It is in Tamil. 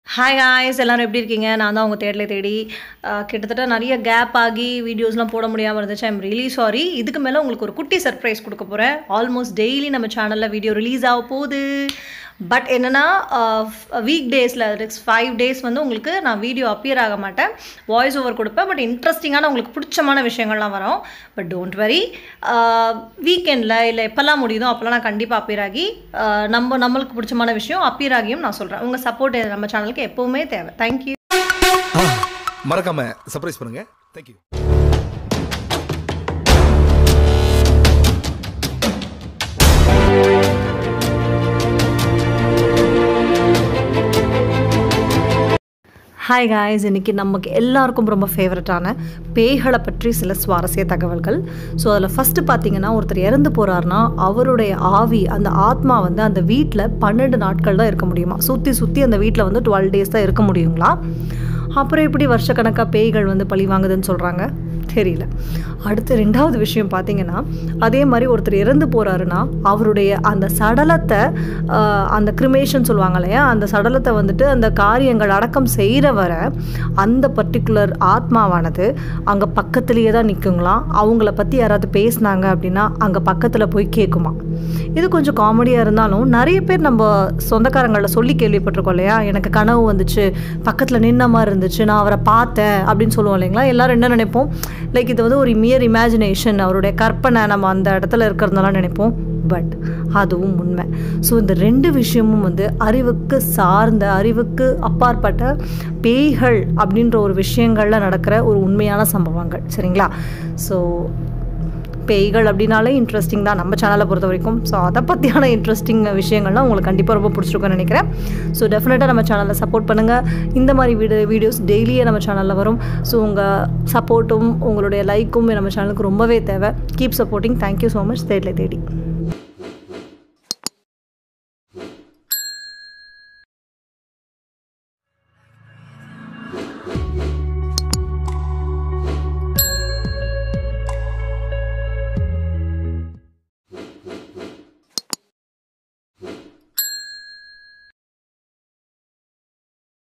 ஹாய் காய்ஸ் எல்லாரும் எப்படி இருக்கீங்க நான் தான் உங்கள் தேடலை தேடி அஹ், கிட்டத்தட்ட நிறைய கேப் ஆகி வீடியோஸ்லாம் போட முடியாமல் இருந்துச்சு ஐம் ரியலி சாரி இதுக்கு மேலே உங்களுக்கு ஒரு குட்டி சர்ப்ரைஸ் கொடுக்க போகிறேன் ஆல்மோஸ்ட் டெய்லி நம்ம சேனலில் வீடியோ ரிலீஸ் ஆக போகுது பட் என்னென்னா வீக் டேஸில் நெக்ஸ்ட் ஃபைவ் டேஸ் வந்து உங்களுக்கு நான் வீடியோ அப்பியர் ஆக மாட்டேன் வாய்ஸ் ஓவர் கொடுப்பேன் பட் இன்ட்ரெஸ்டிங்கான உங்களுக்கு பிடிச்சமான விஷயங்கள்லாம் வரும் பட் டோன்ட் வரி வீக்கெண்டில் இல்லை எப்போல்லாம் முடியுதோ அப்போல்லாம் நான் கண்டிப்பாக அப்பியர் ஆகி அஹ், நம்ம நம்மளுக்கு பிடிச்சமான விஷயம் அப்பியர் ஆகியும் நான் சொல்கிறேன் உங்கள் சப்போர்ட் நம்ம சேனலுக்கு எப்போவுமே தேவை தேங்க்யூ ஆ, மறக்காம சர்ப்ரைஸ் பண்ணுங்க தேங்க்யூ ஹாய் காய்ஸ் இன்னைக்கு நமக்கு எல்லாருக்கும் ரொம்ப ஃபேவரட்டான பேய்களை பற்றி சில சுவாரஸ்ய தகவல்கள் ஸோ அதில் ஃபஸ்ட்டு பார்த்தீங்கன்னா ஒருத்தர் இறந்து போகிறாருன்னா அவருடைய ஆவி அந்த ஆத்மா வந்து அந்த வீட்டில் பன்னெண்டு நாட்கள் தான் இருக்க முடியுமா சுற்றி சுற்றி அந்த வீட்டில் வந்து டுவெல் டேஸ் தான் இருக்க முடியுங்களா அப்புறம் எப்படி வருஷக்கணக்காக பேய்கள் வந்து பழி வாங்குதுன்னு சொல்கிறாங்க தெரியல அடுத்து ரெண்டாவது விஷயம் பார்த்தீங்கன்னா அதே மாதிரி ஒருத்தர் இறந்து போகிறாருன்னா அவருடைய அந்த சடலத்தை ஆஹ், அந்த கிரிமேஷன் சொல்லுவாங்க இல்லையா அந்த சடலத்தை வந்துட்டு அந்த காரியங்கள் அடக்கம் செய்கிற வர அந்த பர்டிகுலர் ஆத்மாவானது அங்கே பக்கத்துலேயே தான் நிற்குங்களாம் அவங்கள பற்றி யாராவது பேசுனாங்க அப்படின்னா அங்கே பக்கத்தில் போய் கேட்குமா இது கொஞ்சம் காமெடியாக இருந்தாலும் நிறைய பேர் நம்ம சொந்தக்காரங்களில் சொல்லி கேள்விப்பட்டிருக்கோம் இல்லையா எனக்கு கனவு வந்துச்சு பக்கத்தில் நின்ன மாதிரி இருந்துச்சு நான் அவரை பார்த்தேன் அப்படின்னு சொல்லுவோம் இல்லைங்களா எல்லாரும் என்ன நினைப்போம் லைக் இது வந்து ஒரு மியர் இமேஜினேஷன் அவருடைய கற்பனை நம்ம அந்த இடத்துல இருக்கிறதுனால நினைப்போம் பட் அதுவும் உண்மை ஸோ இந்த ரெண்டு விஷயமும் வந்து அறிவுக்கு சார்ந்த அறிவுக்கு அப்பாற்பட்ட பேய்கள் அப்படின்ற ஒரு விஷயங்களில் நடக்கிற ஒரு உண்மையான சம்பவங்கள் சரிங்களா ஸோ பேய்கள் அப்படின்னாலே இன்ட்ரெஸ்டிங் தான் நம்ம சேனலை பொறுத்த வரைக்கும் ஸோ அதை பற்றியான இன்ட்ரெஸ்டிங் விஷயங்கள்லாம் உங்களுக்கு கண்டிப்பாக ரொம்ப பிடிச்சிருக்கும்னு நினைக்கிறேன் ஸோ டெஃபினட்டாக நம்ம சேனலில் சப்போர்ட் பண்ணுங்கள் இந்த மாதிரி வீடியோ வீடியோஸ் டெய்லியே நம்ம சேனலில் வரும் ஸோ உங்கள் சப்போர்ட்டும் உங்களுடைய லைக்கும் நம்ம சேனலுக்கு ரொம்பவே தேவை keep supporting thank you so much தேடலை தேடி